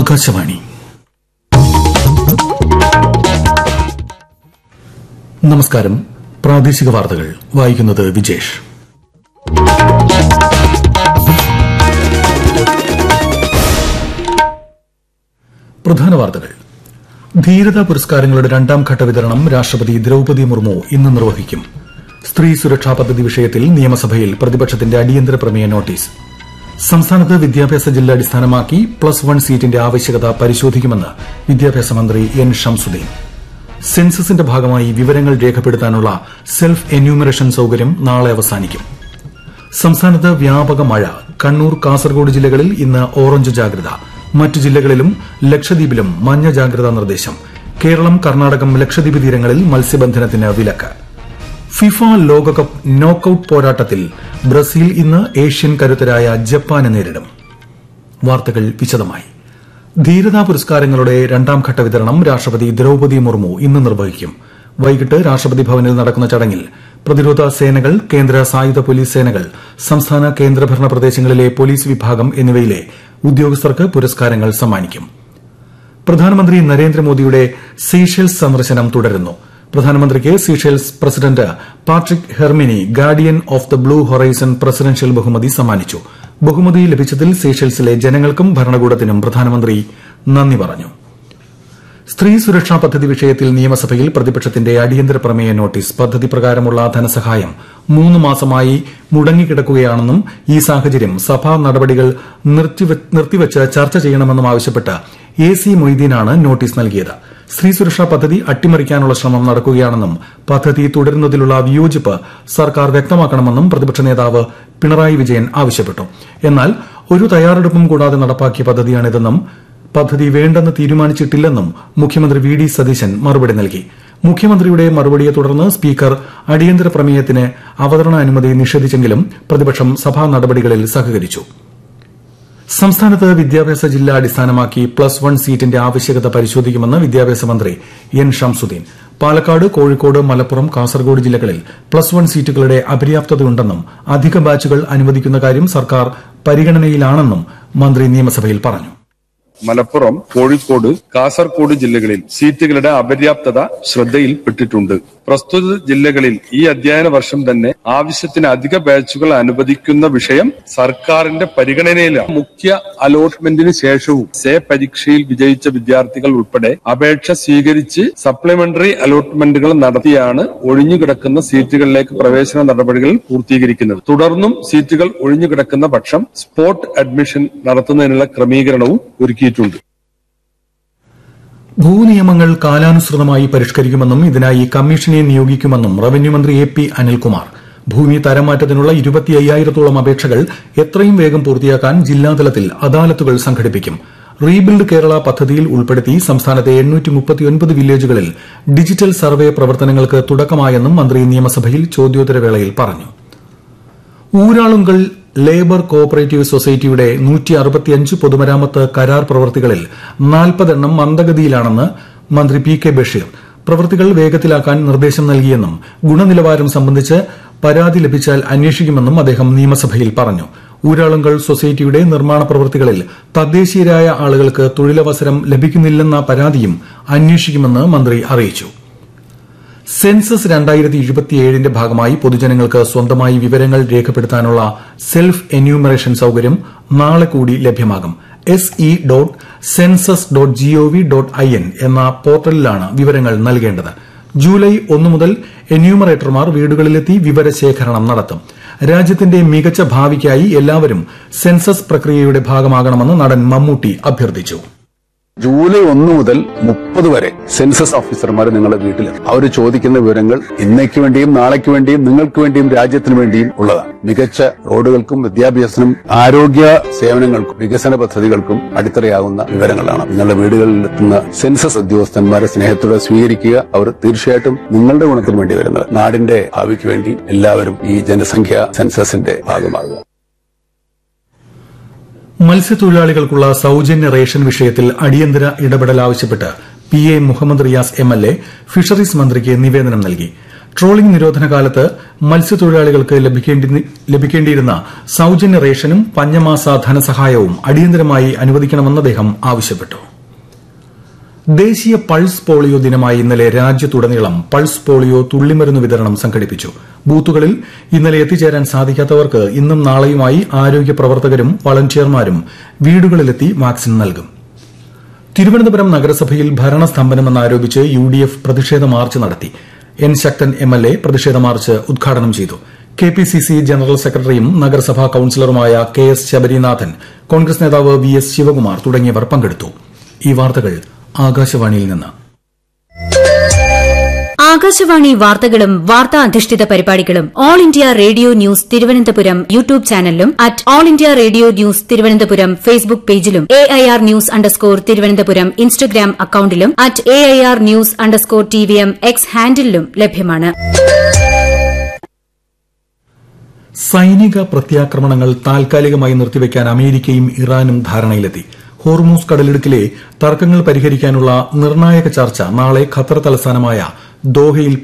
ആകാശവാണി നമസ്കാരം പ്രാദേശിക വാർത്തകൾ വായിക്കുന്നത് വിജേഷ് പ്രധാന വാർത്തകൾ ധീരതാ പുരസ്കാരങ്ങളുടെ രണ്ടാം ഘട്ട വിതരണം രാഷ്ട്രപതി ദ്രൌപദി മുർമു ഇന്ന് നിർവഹിക്കും സ്ത്രീ സുരക്ഷാ പദ്ധതി വിഷയത്തിൽ നിയമസഭയിൽ പ്രതിപക്ഷത്തിന്റെ അടിയന്തര പ്രമേയ നോട്ടീസ് സംസ്ഥാനത്ത് വിദ്യാഭ്യാസ ജില്ല അടിസ്ഥാനമാക്കി പ്ലസ് വൺ സീറ്റിന്റെ ആവശ്യകത പരിശോധിക്കുമെന്ന് വിദ്യാഭ്യാസ മന്ത്രി എൻ ഷംസുദ്ദീൻ സെൻസസിന്റെ ഭാഗമായി വിവരങ്ങൾ രേഖപ്പെടുത്താനുള്ള സെൽഫ് എന്യൂമറേഷൻ സൌകര്യം നാളെ അവസാനിക്കും സംസ്ഥാനത്ത് വ്യാപക മഴ കണ്ണൂർ കാസർഗോഡ് ജില്ലകളിൽ ഇന്ന് ഓറഞ്ച് ജാഗ്രത മറ്റു ജില്ലകളിലും ലക്ഷദ്വീപിലും മഞ്ഞ ജാഗ്രതാ നിർദ്ദേശം കേരളം കർണാടകം ലക്ഷദ്വീപ് തീരങ്ങളിൽ മത്സ്യബന്ധനത്തിന് വിലക്ക് ഫിഫ ലോകകപ്പ് നോക്കൌട്ട് പോരാട്ടത്തിൽ ബ്രസീൽ ഇന്ന് ഏഷ്യൻ കരുത്തരായ ജപ്പാനെ നേരിടും വാർത്തകൾ വിശദമായി ധീരതാ പുരസ്കാരങ്ങളുടെ രണ്ടാം ഘട്ട വിതരണം രാഷ്ട്രപതി ദ്രൌപദി മുർമു ഇന്ന് നിർവഹിക്കും വൈകിട്ട് രാഷ്ട്രപതി ഭവനിൽ നടക്കുന്ന ചടങ്ങിൽ പ്രതിരോധ സേനകൾ കേന്ദ്ര സായുധ പോലീസ് സേനകൾ സംസ്ഥാന കേന്ദ്രഭരണ പ്രദേശങ്ങളിലെ പോലീസ് വിഭാഗം എന്നിവയിലെ ഉദ്യോഗസ്ഥർക്ക് പുരസ്കാരങ്ങൾ സമ്മാനിക്കും പ്രധാനമന്ത്രി നരേന്ദ്രമോദിയുടെ സീഷെൽസ് സന്ദർശനം തുടരുന്നു പ്രധാനമന്ത്രിക്ക് Seychelles president Patrick Herminie Guardian of the Blue Horizon presidential ബഹുമതി സമ്മാനിച്ചു ബഹുമതി ലഭിച്ചതിൽ സീഷെൽസിലെ ജനങ്ങൾക്കും ഭരണകൂടത്തിനും പ്രധാനമന്ത്രി നന്ദി പറഞ്ഞു സ്ത്രീ സുരക്ഷാ പദ്ധതി വിഷയത്തിൽ നിയമസഭയിൽ പ്രതിപക്ഷത്തിന്റെ അടിയന്തര പ്രമേയ നോട്ടീസ് പദ്ധതി പ്രകാരമുള്ള ധനസഹായം മൂന്ന് മാസമായി മുടങ്ങിക്കിടക്കുകയാണെന്നും ഈ സാഹചര്യം സഭാ നടപടികൾ നിർത്തിവച്ച് ചർച്ച ചെയ്യണമെന്നും ആവശ്യപ്പെട്ട് എ സി മൊയ്തീനാണ് നോട്ടീസ് നൽകിയത് സ്ത്രീ സുരക്ഷാ പദ്ധതി അട്ടിമറിക്കാനുള്ള ശ്രമം നടക്കുകയാണെന്നും പദ്ധതി തുടരുന്നതിലുള്ള വിയോജിപ്പ് സർക്കാർ വ്യക്തമാക്കണമെന്നും പ്രതിപക്ഷ നേതാവ് പിണറായി വിജയൻ ആവശ്യപ്പെട്ടു എന്നാൽ ഒരു തയ്യാറെടുപ്പും കൂടാതെ നടപ്പാക്കിയ പദ്ധതിയാണിതെന്നും പദ്ധതി വേണ്ടെന്ന് തീരുമാനിച്ചിട്ടില്ലെന്നും മുഖ്യമന്ത്രി വി ഡി സതീശൻ മറുപടി നൽകി മുഖ്യമന്ത്രിയുടെ മറുപടിയെ തുടർന്ന് സ്പീക്കർ അടിയന്തര പ്രമേയത്തിന് അവതരണ അനുമതി നിഷേധിച്ചെങ്കിലും പ്രതിപക്ഷം സഭാ നടപടികളിൽ സഹകരിച്ചു സംസ്ഥാനത്ത് വിദ്യാഭ്യാസ ജില്ല അടിസ്ഥാനമാക്കി പ്ലസ് വൺ സീറ്റിന്റെ ആവശ്യകത പരിശോധിക്കുമെന്ന് വിദ്യാഭ്യാസ മന്ത്രി എൻ ഷംസുദ്ദീൻ പാലക്കാട് കോഴിക്കോട് മലപ്പുറം കാസർഗോഡ് ജില്ലകളിൽ പ്ലസ് വൺ സീറ്റുകളുടെ അപര്യാപ്തതയുണ്ടെന്നും അധിക ബാച്ചുകൾ അനുവദിക്കുന്ന കാര്യം സർക്കാർ പരിഗണനയിലാണെന്നും മന്ത്രി നിയമസഭയിൽ പറഞ്ഞു മലപ്പുറം കോഴിക്കോട് കാസർഗോഡ് ജില്ലകളിൽ സീറ്റുകളുടെ അപര്യാപ്തത ശ്രദ്ധയിൽപ്പെട്ടിട്ടുണ്ട് പ്രസ്തുത ജില്ലകളിൽ ഈ അധ്യയന വർഷം തന്നെ ആവശ്യത്തിന് അധിക ബാച്ചുകൾ അനുവദിക്കുന്ന വിഷയം സർക്കാരിന്റെ പരിഗണനയിലാണ് മുഖ്യ അലോട്ട്മെന്റിന് ശേഷവും സേ പരീക്ഷയിൽ വിജയിച്ച വിദ്യാർത്ഥികൾ ഉൾപ്പെടെ അപേക്ഷ സ്വീകരിച്ച് സപ്ലിമെന്ററി അലോട്ട്മെന്റുകൾ നടത്തിയാണ് ഒഴിഞ്ഞുകിടക്കുന്ന സീറ്റുകളിലേക്ക് പ്രവേശന നടപടികൾ പൂർത്തീകരിക്കുന്നത് തുടർന്നും സീറ്റുകൾ ഒഴിഞ്ഞുകിടക്കുന്ന പക്ഷം സ്പോട്ട് അഡ്മിഷൻ നടത്തുന്നതിനുള്ള ക്രമീകരണവും ഒരുക്കി നൽകിയിട്ടുണ്ട് ഭൂനിയമങ്ങൾ കാലാനുസൃതമായി പരിഷ്കരിക്കുമെന്നും ഇതിനായി കമ്മീഷനെ നിയോഗിക്കുമെന്നും റവന്യൂ മന്ത്രി എ പി അനിൽകുമാർ ഭൂമി തരംമാറ്റത്തിനുള്ള ഇരുപത്തി അയ്യായിരത്തോളം അപേക്ഷകൾ എത്രയും വേഗം പൂർത്തിയാക്കാൻ ജില്ലാതലത്തിൽ അദാലത്തുകൾ സംഘടിപ്പിക്കും റീബിൽഡ് കേരള പദ്ധതിയിൽ ഉൾപ്പെടുത്തി സംസ്ഥാനത്തെ വില്ലേജുകളിൽ ഡിജിറ്റൽ സർവേ പ്രവർത്തനങ്ങൾക്ക് തുടക്കമായെന്നും മന്ത്രി നിയമസഭയിൽ ചോദ്യോത്തരവേളയിൽ പറഞ്ഞു ഊരാളുങ്കൽ ലേബർ കോഓപ്പറേറ്റീവ് സൊസൈറ്റിയുടെ പൊതുമരാമത്ത് കരാർ പ്രവൃത്തികളിൽ നാൽപ്പതെണ്ണം മന്ദഗതിയിലാണെന്ന് മന്ത്രി പി കെ ബഷീർ പ്രവൃത്തികൾ വേഗത്തിലാക്കാൻ നിർദ്ദേശം നൽകിയെന്നും ഗുണനിലവാരം സംബന്ധിച്ച് പരാതി ലഭിച്ചാൽ അന്വേഷിക്കുമെന്നും അദ്ദേഹം നിയമസഭയിൽ പറഞ്ഞു ഊരാളുങ്കൽ സൊസൈറ്റിയുടെ നിർമ്മാണ പ്രവൃത്തികളിൽ തദ്ദേശീയരായ ആളുകൾക്ക് തൊഴിലവസരം ലഭിക്കുന്നില്ലെന്ന പരാതിയും അന്വേഷിക്കുമെന്ന് മന്ത്രി അറിയിച്ചു സെൻസസ് രണ്ടായിരത്തി ഇരുപത്തിയേഴിന്റെ ഭാഗമായി പൊതുജനങ്ങൾക്ക് സ്വന്തമായി വിവരങ്ങൾ രേഖപ്പെടുത്താനുള്ള സെൽഫ് എന്യൂമറേഷൻ സൌകര്യം നാളെ കൂടി ലഭ്യമാകും S E dot census dot GOV dot I N എന്ന പോർട്ടലിലാണ് വിവരങ്ങൾ നൽകേണ്ടത് ജൂലൈ ഒന്നു മുതൽ എന്യൂമറേറ്റർമാർ വീടുകളിലെത്തി വിവരശേഖരണം നടത്തും രാജ്യത്തിന്റെ മികച്ച ഭാവിക്കായി എല്ലാവരും സെൻസസ് പ്രക്രിയയുടെ ഭാഗമാകണമെന്ന് നടൻ മമ്മൂട്ടി അഭ്യർത്ഥിച്ചു ജൂലൈ ഒന്ന് മുതൽ മുപ്പത് വരെ സെൻസസ് ഓഫീസർമാർ നിങ്ങളുടെ വീട്ടിലെത്തും അവർ ചോദിക്കുന്ന വിവരങ്ങൾ ഇന്നേക്ക് വേണ്ടിയും നാളേക്ക് വേണ്ടിയും നിങ്ങൾക്ക് വേണ്ടിയും രാജ്യത്തിന് വേണ്ടിയും ഉള്ളതാണ് മികച്ച റോഡുകൾക്കും വിദ്യാഭ്യാസത്തിനും ആരോഗ്യ സേവനങ്ങൾക്കും വികസന പദ്ധതികൾക്കും അടിത്തറയാകുന്ന വിവരങ്ങളാണ് നിങ്ങളുടെ വീടുകളിൽ എത്തുന്ന സെൻസസ് ഉദ്യോഗസ്ഥന്മാരെ സ്നേഹത്തോടെ സ്വീകരിക്കുക അവർ തീർച്ചയായിട്ടും നിങ്ങളുടെ ഗുണത്തിന് വേണ്ടി വരുന്നത് നാടിന്റെ ഭാവിക്ക് വേണ്ടി എല്ലാവരും ഈ ജനസംഖ്യ സെൻസസിന്റെ ഭാഗമാകുക മത്സ്യത്തൊഴിലാളികൾക്കുള്ള സൌജന്യ റേഷൻ വിഷയത്തിൽ അടിയന്തര ഇടപെടൽ ആവശ്യപ്പെട്ട് P A Muhammad Riyas M L A fisheries മന്ത്രിക്ക് നിവേദനം നൽകി ട്രോളിംഗ് നിരോധന കാലത്ത് മത്സ്യത്തൊഴിലാളികൾക്ക് ലഭിക്കേണ്ടി- ലഭിക്കേണ്ടിയിരുന്ന സൌജന്യ റേഷനും പഞ്ഞമാസ ധനസഹായവും അടിയന്തരമായി അനുവദിക്കണമെന്ന് അദ്ദേഹം ആവശ്യപ്പെട്ടു ദേശീയ പൾസ് പോളിയോ ദിനമായി ഇന്നലെ രാജ്യത്തുടനീളം പൾസ് പോളിയോ തുള്ളിമരുന്ന് വിതരണം സംഘടിപ്പിച്ചു ബൂത്തുകളിൽ ഇന്നലെ എത്തിച്ചേരാൻ സാധിക്കാത്തവർക്ക് ഇന്നും നാളെയുമായി ആരോഗ്യ പ്രവർത്തകരും വളണ്ടിയർമാരും വീടുകളിലെത്തി വാക്സിൻ നൽകും തിരുവനന്തപുരം നഗരസഭയിൽ ഭരണസ്തംഭനമെന്നാരോപിച്ച് യു ഡി എഫ് പ്രതിഷേധ മാർച്ച് നടത്തി N Sakthan M L A പ്രതിഷേധ മാർച്ച് ഉദ്ഘാടനം ചെയ്തു K P C C general സെക്രട്ടറിയും നഗരസഭാ കൌൺസിലറുമായ കെ എസ് ശബരിനാഥൻ കോൺഗ്രസ് നേതാവ് വി എസ് ശിവകുമാർ തുടങ്ങിയവർ പങ്കെടുത്തു ഈ വാർത്തകൾ ആകാശവാണിയിൽ നിന്ന് ആകാശവാണി വാർത്തകളും വാർത്താ അധിഷ്ഠിത പരിപാടികളും All India Radio news Thiruvananthapuram YouTube ചാനലിലും at All India Radio news Thiruvananthapuram Facebook പേജിലും A I R news underscore Thiruvananthapuram Instagram അക്കൌണ്ടിലും at A I R news underscore T V M X ഹാൻഡിലും ലഭ്യമാണ് സൈനിക പ്രത്യാക്രമണങ്ങൾ താൽക്കാലികമായി നിർത്തിവെക്കാൻ അമേരിക്കയും ഇറാനും ധാരണയിലെത്തി ഹോർമൂസ് കടലിടുക്കിലെ തർക്കങ്ങൾ പരിഹരിക്കാനുള്ള നിർണായക ചർച്ച നാളെ ഖത്തർ തലസ്ഥാനമായ ദോഹയിൽ